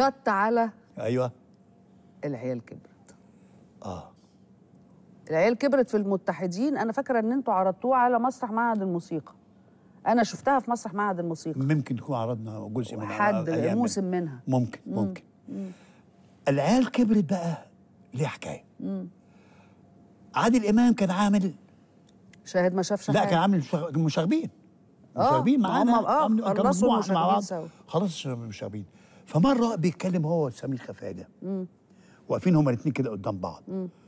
كت على ايوه العيال كبرت اه العيال كبرت في المتحدين انا فاكره ان انتوا عرضتوها على مسرح معهد الموسيقى انا شفتها في مسرح معهد الموسيقى ممكن تكون عرضنا جزء من حد أيام موسم منها ممكن ممكن العيال كبرت بقى ليه حكايه عادل امام كان عامل شاهد ما شافش لا حاجة. كان عامل مشاغ- مشاغبين آه، مشاغبين ما معانا هم- آه، عامل- كان خلصوا مجموعة المشاغبين مع بعض سوا. خلاص مشاغبين فمره بيتكلم هو وسمير خفاجه واقفين هما الاثنين كده قدام بعض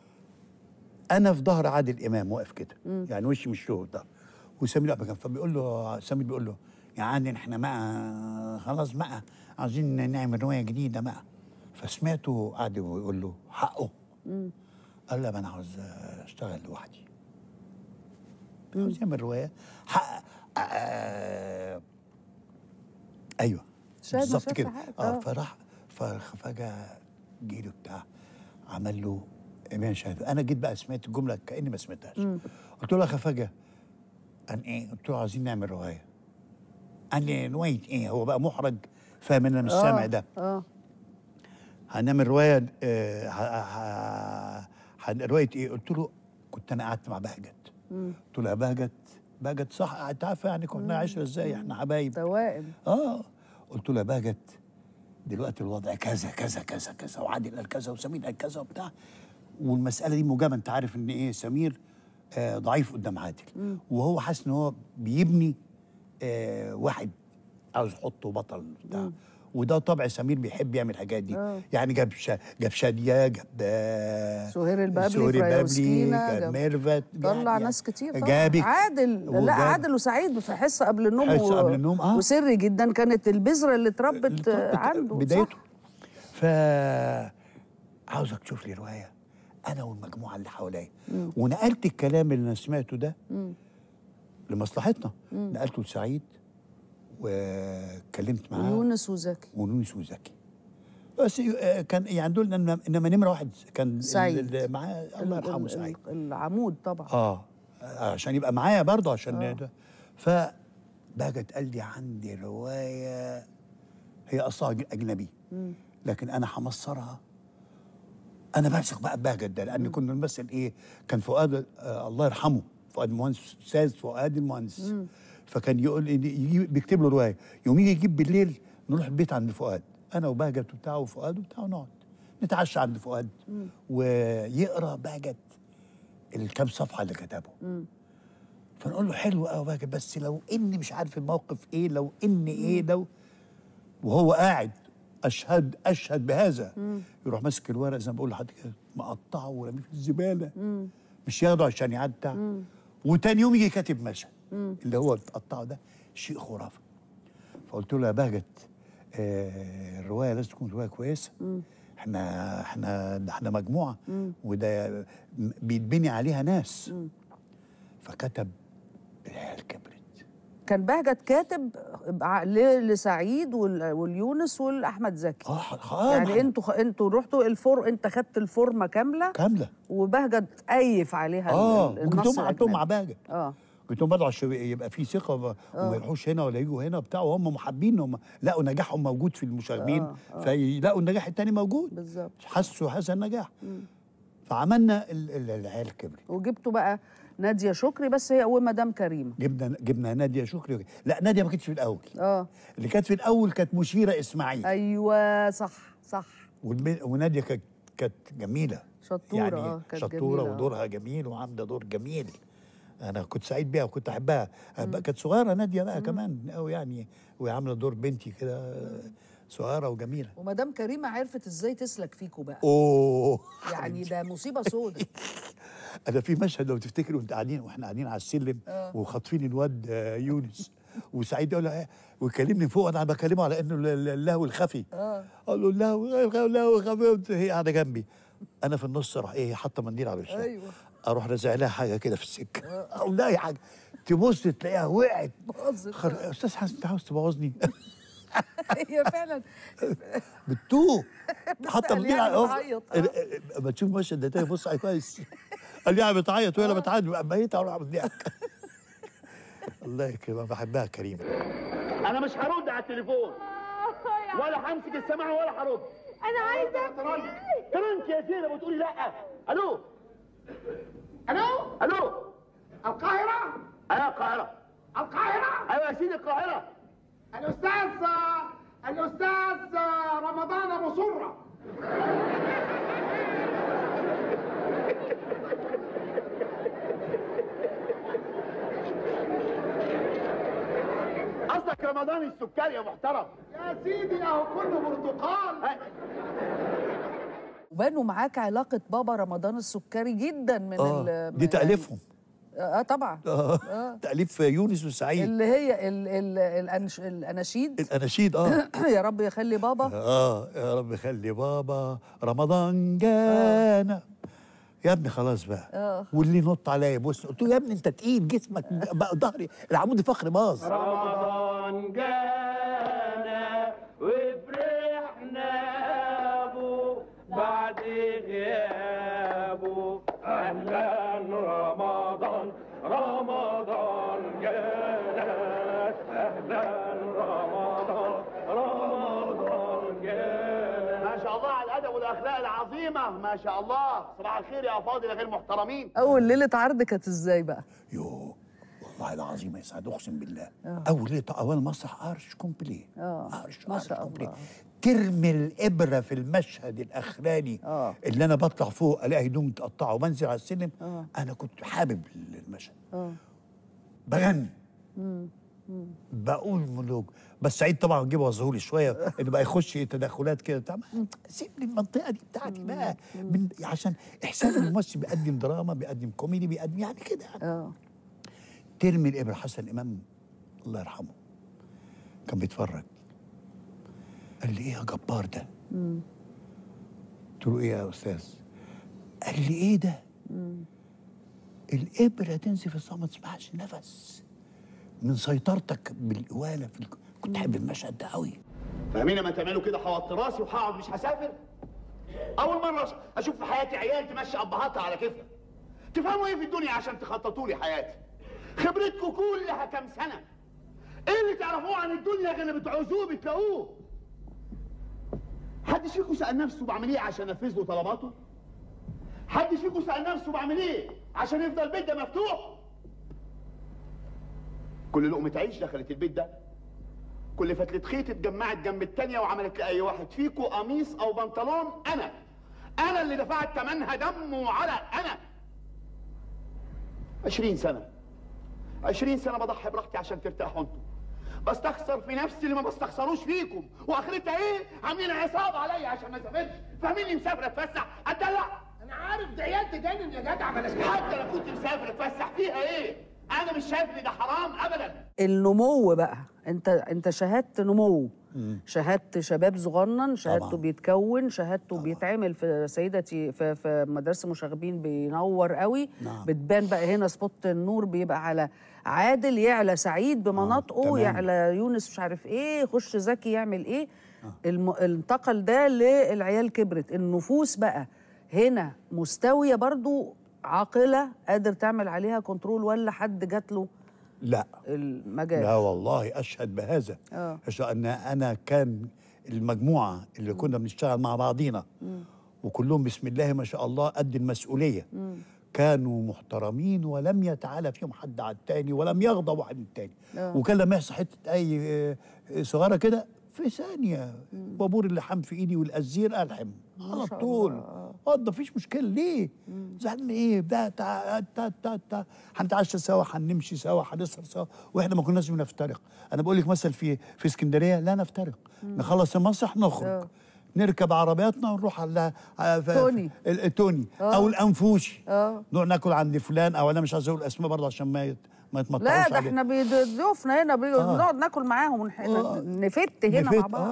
انا في ظهر عادل امام واقف كده يعني وشي مش له ده وسمير ابو كان فبيقول له سمير بيقول له يا عادل احنا بقى خلاص بقى عايزين نعمل روايه جديده بقى فسمعته قعد يقول له حقه قال لا ما انا عاوز اشتغل لوحدي عاوز يعمل روايه حق آه ايوه شاهد ما بالظبط شافش كده حاجة. اه آه. فراح ففجاه جيله بتاع عمل له امام شاهد انا جيت بقى سمعت الجمله كاني ما سمعتهاش قلت له يا خفاجه قال ايه قلت له عايزين نعمل روايه قال لي روايه ايه هو بقى محرج فاهم ان انا مش آه، سامع ده اه هنعمل روايه آه ه- ه- ه- روايه ايه قلت له كنت انا قعدت مع بهجت قلت له يا بهجت بهجت صح انت عارفه يعني كنا عايشه ازاي احنا حبايب توائم اه قلت له يا بهجت دلوقتي الوضع كذا كذا كذا كذا وعادل قال كذا وسمير قال كذا وبتاع والمساله دي موجبه انت عارف ان ايه سمير آه ضعيف قدام عادل وهو حاسس ان هو بيبني آه واحد عاوز يحطه بطل بتاع وده طبع سمير بيحب يعمل الحاجات دي آه. يعني جاب شا جاب شاديه جاب آه سهير البابلي سهير فرايا البابلي وسكينة، جاب جاب- ميرفت طلع يعني ناس كتير طبعا جابك عادل لا وجاب- عادل وسعيد في حصه قبل النوم حصة و- قبل النوم، آه. وسري جدا كانت البذره اللي اتربت اللي طلعت عنده بدايته صح ف عاوزك تشوف لي روايه انا والمجموعه اللي حواليا ونقلت الكلام اللي انا سمعته ده لمصلحتنا نقلته لسعيد واتكلمت معاه يونس وزكي ونونس وزكي بس آه، كان يعني دول انما إنما نمره واحد كان سعيد. اللي معاه الله ال- يرحمه ال- سعيد ال- العمود طبعا اه عشان يبقى معايا برضه عشان آه. فبهجت قال لي عندي روايه هي اصلها أج- اجنبي لكن انا همصرها انا بثق بقى بهجت ده لان كنا بنمثل ايه كان فؤاد آه الله يرحمه فؤاد المهندس استاذ فؤاد المهندس فكان يقول إن يجي بيكتب له روايه يوم يجي يجيب بالليل نروح البيت عند فؤاد انا وبهجت وبتاعه وفؤاد وبتاعه نقعد نتعشى عند فؤاد ويقرا بهجت الكام صفحه اللي كتبه فنقول له حلو قوي بهجت بس لو اني مش عارف الموقف ايه لو اني ايه لو وهو قاعد اشهد اشهد بهذا يروح ماسك الورق زي ما بقول لحضرتك كده مقطعه ورميه في الزباله مش ياخده عشان يعدى وتاني يوم يجي كاتب مشهد اللي هو تقطعه ده شيء خرافي فقلت له يا بهجت آه الروايه لازم تكون روايه كويسه احنا احنا ده احنا مجموعه وده م- بيتبني عليها ناس فكتب العيال كبرت كان بهجت كاتب ع- ل- لسعيد وال- واليونس والاحمد زكي اه اه يعني انتوا خ- انتوا رحتوا الفور انت خدت الفورمه كامله كامله وبهجت ايف عليها ال- اه ال- النص وجبتهم قعدتهم مع الأجنبي. باجت اه جبتهم برضه عشان يبقى في ثقه وما وما يروحوش هنا ولا يجوا هنا وبتاع وهم محبين هم لقوا نجاحهم موجود في المشاغبين آه، آه. فيلاقوا النجاح التاني موجود بالظبط حسوا هذا النجاح فعملنا ال- ال- العيال كبرت وجبتوا بقى ناديه شكري بس هي ومدام كريمه جبنا جبنا ناديه شكري لا ناديه ما كانتش في الاول اه اللي كانت في الاول كانت مشيره اسماعيل ايوه صح صح والب- وناديه كانت كانت جميله شطوره يعني اه كانت شطوره جميلة. ودورها جميل وعامله دور جميل انا كنت سعيد بيها وكنت احبها أحبها. كانت صغيره ناديه بقى كمان قوي يعني وهي عامله دور بنتي كده صغيره وجميله ومدام كريمه عرفت ازاي تسلك فيكوا بقى اوه يعني ده مصيبه سودة انا في مشهد لو تفتكر وانت قاعدين واحنا قاعدين على السلم آه. وخاطفين الواد آه، يونس وسعيد يقول له إيه؟ ويكلمني فوق انا بكلمه على انه ال- ال- اللهو الخفي اه اقول له اللهو اللهو الخفي هي قاعده جنبي انا في النص اروح ايه حاطه منديل على وشها ايوه اروح رازع لها حاجه كده في السكه اقول لها اي حاجه تبص تلاقيها وقعت باظت. خر... استاذ حسن انت عاوز تبوظني هي فعلا بتوه حاطه منديل على بتعيط، آه. ما تشوف المشهد ده تاني بص عليه كويس قال لي يعني بتعيط وهي بتعيط ميتة اروح اعمل ضحك الله يكرمها بحبها كريمه انا مش هرد على التليفون آه يا ولا همسك السماعه ولا هرد انا عايزه ترنك يا زينب وتقولي لا الو الو الو القاهره انا القاهره القاهره ايوه يا سيدي القاهره الاستاذ الاستاذ رمضان ابو سره قصدك رمضان السكري يا محترم يا سيدي اهو كله برتقال وبانوا معاك علاقه بابا رمضان السكري جدا من اه ال- دي تاليفهم اه طبعا اه تاليف يونس وسعيد اللي هي ال ال الأنش الاناشيد الاناشيد اه يا رب يخلي بابا اه يا رب خلي بابا رمضان جانا يا ابني خلاص بقى آه. واللي نط عليا يبص قلت له يا ابني انت تقيل جسمك بقى ظهري العمود الفقري باظ رمضان جانا وفرحنا ابو بعد غيابه اهلا رمضان رمضان جانا اهلا رمضان رمضان جانا ما شاء الله على الادب والاخلاق العظيمه ما شاء الله صباح الخير يا افاضل غير محترمين اول ليله عرض كانت ازاي بقى يو والله العظيم يا سعد اقسم بالله اول ليله اول مسرح ارش كومبلي آه، ارش ما أرش شاء كومبلي. الله. ترمي الابره في المشهد الاخراني آه. اللي انا بطلع فوق الاقي هدوم متقطعه وبنزل على السلم آه. انا كنت حابب المشهد اه بغني بقول ملوك بس سعيد طبعا جيبه وظهولي شويه انه بقى يخش تدخلات كده طب سيب لي المنطقه دي بتاعتي بقى من عشان احساس الممثل بيقدم دراما بيقدم كوميدي بيقدم يعني كده اه ترمي الابره حسن امام الله يرحمه كان بيتفرج قال لي ايه يا جبار ده قلت له ايه يا استاذ قال لي ايه ده الابره تنزل في الصمت ما تسمعش نفس من سيطرتك بالقواله في الك... كنت احب المشهد ده قوي فاهمين لما تعملوا كده هوطي راسي وهقعد مش هسافر اول مره اشوف في حياتي عيال تمشي ابهاتها على كيفها تفهموا ايه في الدنيا عشان تخططوا لي حياتي خبرتكم كلها كام سنه ايه اللي تعرفوه عن الدنيا غير اللي بتعوزوه بتلاقوه حد فيكم سال نفسه بعمل ايه عشان انفذ له طلباته حد فيكم سال نفسه بعمل ايه عشان يفضل البيت ده مفتوح كل لقمه عيش دخلت البيت ده كل فتلة خيط اتجمعت جنب التانية وعملت لأي واحد فيكو قميص أو بنطلون أنا أنا اللي دفعت تمنها دم وعرق أنا عشرين سنة عشرين سنة بضحي براحتي عشان ترتاحوا انتوا بستخسر في نفسي اللي ما بستخسروش فيكم واخرتها ايه؟ عاملين عصابة عليا عشان ما اسافرش فاهميني مسافر اتفسح اتدلع انا عارف ده عيال تجنن يا جدع بلاش كده حتى لو كنت مسافر اتفسح فيها ايه؟ انا مش شايف ان ده حرام ابدا النمو بقى انت انت شهدت نمو شهدت شباب صغنن شهدته طبعاً. بيتكون شهدته بيتعمل في سيدتي في, في مدرسه مشاغبين بينور قوي نعم. بتبان بقى هنا سبوت النور بيبقى على عادل يعلى سعيد بمناطقه تمام. يعلى يونس مش عارف ايه يخش زكي يعمل ايه الم... انتقل ده للعيال كبرت النفوس بقى هنا مستويه برضو عاقله قادر تعمل عليها كنترول ولا حد جات له لا المجال لا والله اشهد بهذا آه. اشهد ان انا كان المجموعه اللي كنا بنشتغل مع بعضينا وكلهم بسم الله ما شاء الله قد المسؤوليه كانوا محترمين ولم يتعالى فيهم حد على التاني ولم يغضبوا عن التاني آه. وكان لما يحصل حته اي آه، صغيره كده في ثانيه بابور اللحام في ايدي والازير الحم على شاء طول الله، آه. اه ده مفيش مشكله ليه؟ زعلان من ايه؟ ده تع... تا تا تا هنتعشى سوا هنمشي سوا هنسهر سوا واحنا ما كناش بنفترق انا بقول لك مثلا في في اسكندريه لا نفترق نخلص المسرح نخرج آه. نركب عربياتنا ونروح على على- ف- توني. ال- التوني او الانفوشي آه. نروح ناكل عند فلان او انا مش عايز اقول اسماء برضه عشان ما يت... ما يتمطعوش لا ده عليه. احنا بيضيفنا هنا بنقعد ناكل معاهم ونح... آه. نفت هنا مع نفت- بعض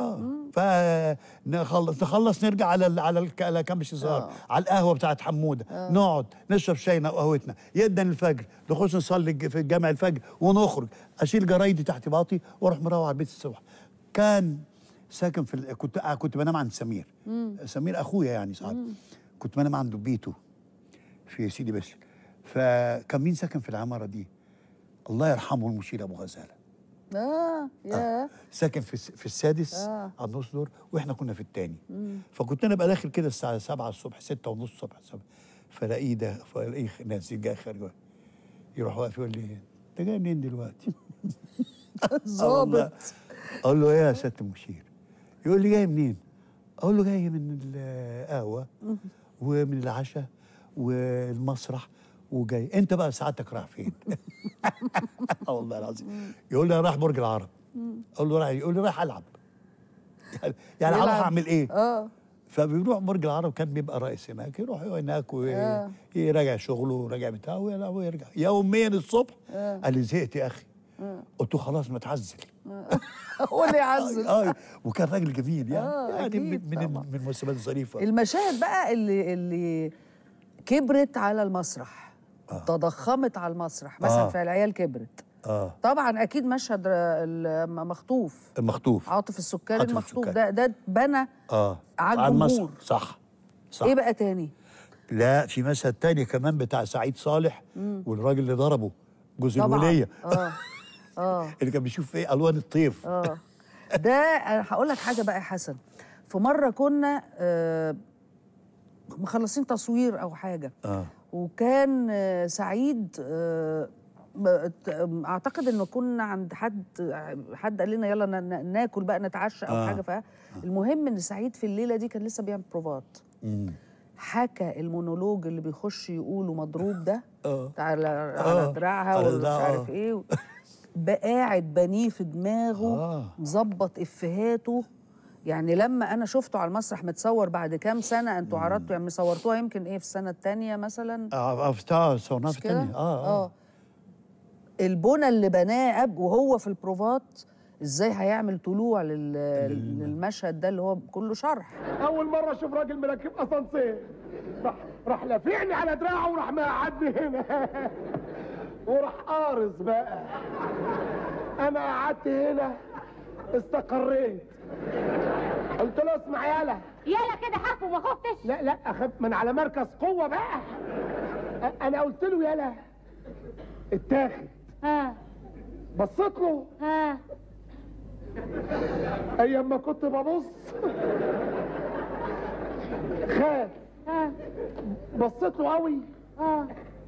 اه فنخلص نخلص نرجع على ال على الك- على كامش الزهر على القهوه بتاعت حموده نقعد نشرب شاينا وقهوتنا يدن الفجر نخش نصلي الج- في الجامع الفجر ونخرج اشيل جرايدي تحت باطي واروح مروح على البيت الصبح كان ساكن في ال... كنت آه كنت بنام عند سمير سمير اخويا يعني ساعات كنت بنام عنده بيته في سيدي بشر فكان مين ساكن في العماره دي الله يرحمه المشير ابو غزاله اه يا ساكن في الس- في السادس آه. على النص دور واحنا كنا في الثاني فكنت انا ابقى داخل كده الساعه 7 الصبح 6 ونص الصبح 7 فلاقيه ده فلاقيه ناس جاي خارج يروح واقف يقول لي انت جاي منين دلوقتي؟ آه والله. ظابط اقول له ايه يا سياده المشير؟ يقول لي جاي منين؟ اقول له جاي من القهوه ومن العشاء والمسرح وجاي انت بقى سعادتك رايح فين؟ اه والله العظيم يقول لي انا رايح برج العرب اقول له رايح يقول لي رايح العب يعني يعني يلعب. هروح اعمل ايه؟ اه فبيروح برج العرب كان بيبقى رئيس هناك يروح هناك آه. ويراجع شغله ويراجع بتاعه ويلعب ويرجع يوميا الصبح قال لي زهقت يا اخي قلت له خلاص ما تعزل هو اللي يعزل اه وكان راجل جميل يعني آه، يعني أكيد من من, طبعاً. من المسلسلات الظريفه المشاهد بقى اللي اللي كبرت على المسرح تضخمت على المسرح مثلا آه. في العيال كبرت اه طبعا اكيد مشهد ر- المخطوف المخطوف عاطف السكري عاطف المخطوف السكري. ده ده اتبنى اه على المسرح. الجمهور. صح صح ايه بقى تاني لا في مشهد تاني كمان بتاع سعيد صالح والراجل اللي ضربه جوز طبعا الوليه اه اه اللي كان بيشوف ايه الوان الطيف اه ده انا هقول لك حاجه بقى يا حسن في مره كنا آه مخلصين تصوير او حاجه اه وكان آه، سعيد آه، ب- ت- اعتقد انه كنا عند حد حد قال لنا يلا ن- ن- ناكل بقى نتعشى او آه. حاجه فالمهم ان سعيد في الليله دي كان لسه بيعمل بروفات مم. حكى المونولوج اللي بيخش يقوله مضروب ده اه على آه. على دراعها على ومش دراعها. عارف ايه و- بقى قاعد بنيه في دماغه آه. مظبط افهاته يعني لما انا شفته على المسرح متصور بعد كام سنه انتوا عرضتوا يعني صورتوها يمكن ايه في السنه الثانيه مثلا اه بتاع صورناه في مش كده؟ التانية اه اه البنى اللي بناه اب وهو في البروفات ازاي هيعمل طلوع لل... للمشهد ده اللي هو كله شرح اول مره اشوف راجل مركب اسانسير راح راح لافعني على دراعه وراح مقعدني هنا وراح قارص بقى انا قعدت هنا استقريت قلت له اسمع يالا يلا كده حرف وما خفتش لا لا اخاف من على مركز قوه بقى أ- انا قلت له يالا اتاخد ها بصيت له ها ايام ما كنت ببص خاف ها بصيت له قوي ها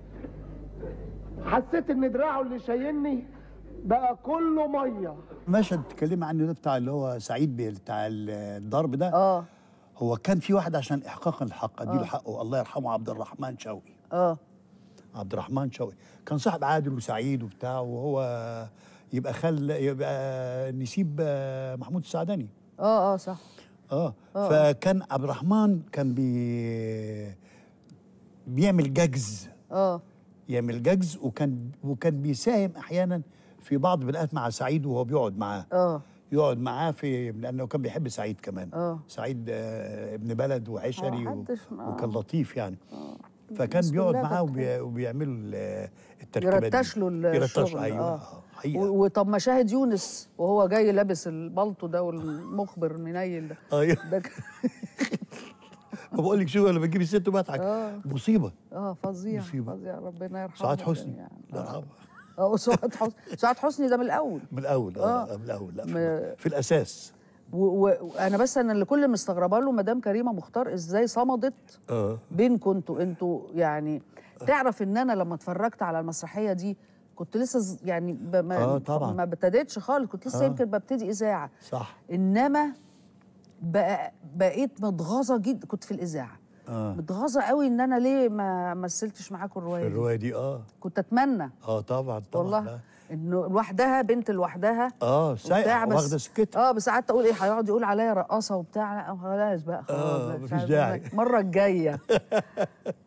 حسيت ان دراعه اللي شايلني بقى كله ميه مشهد تكلمي عنه ده بتاع اللي هو سعيد بيه بتاع الضرب ده اه هو كان في واحد عشان احقاقا الحق اديله حقه الله يرحمه عبد الرحمن شوقي اه عبد الرحمن شوقي كان صاحب عادل وسعيد وبتاع وهو يبقى خل يبقى نسيب آه، محمود السعداني اه اه صح اه فكان عبد الرحمن كان بي بيعمل ججز اه يعمل ججز وكان وكان بيساهم احيانا في بعض البنات مع سعيد وهو بيقعد معاه اه يقعد معاه في لانه كان بيحب سعيد كمان آه. سعيد آه ابن بلد وعشري آه، و... حدش- آه. وكان لطيف يعني فكان الناس بيقعد كلها معاه بتحب. وبي... وبيعملوا ال- التركيبه دي. يرتش له يرتش الشغل ايوه آه. آه. حقيقه و- وطب مشاهد يونس وهو جاي لابس البلطو ده والمخبر المنيل ده ايوه ده ك- بقول لك شو لما تجيب الست وبضحك آه. مصيبه اه فظيع مصيبة. فظيع ربنا يرحمه سعاد حسني جميعاً. الله يرحمه اه وسعاد حسني سعاد حسني ده من الاول من الاول اه, آه. من الاول لا في, في الاساس و- و- وانا بس انا اللي كل مستغربه له مدام كريمه مختار ازاي صمدت اه بينكم انتوا انتوا يعني تعرف ان انا لما اتفرجت على المسرحيه دي كنت لسه ز- يعني ب- ما آه، طبعاً. ما ابتديتش خالص كنت لسه آه. يمكن ببتدي اذاعه صح انما بقى بقيت متغاظه جدا كنت في الاذاعه اه متغاظه قوي ان انا ليه ما مثلتش معاكم في الروايه دي الروايه دي اه كنت اتمنى اه طبعا طبعا والله لا. انه لوحدها بنت لوحدها اه وبتاع سايقه بس- واخده سكتها اه بس قعدت اقول ايه هيقعد يقول عليا رقاصه وبتاع لا خلاص بقى خلاص آه، لا، مش مفيش عارف داعي. أقول لك. المره الجايه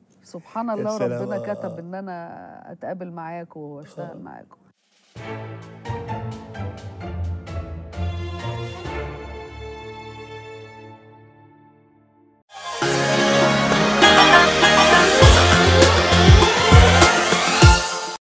سبحان الله سلام، ربنا آه. كتب ان انا اتقابل معاكم واشتغل معاكم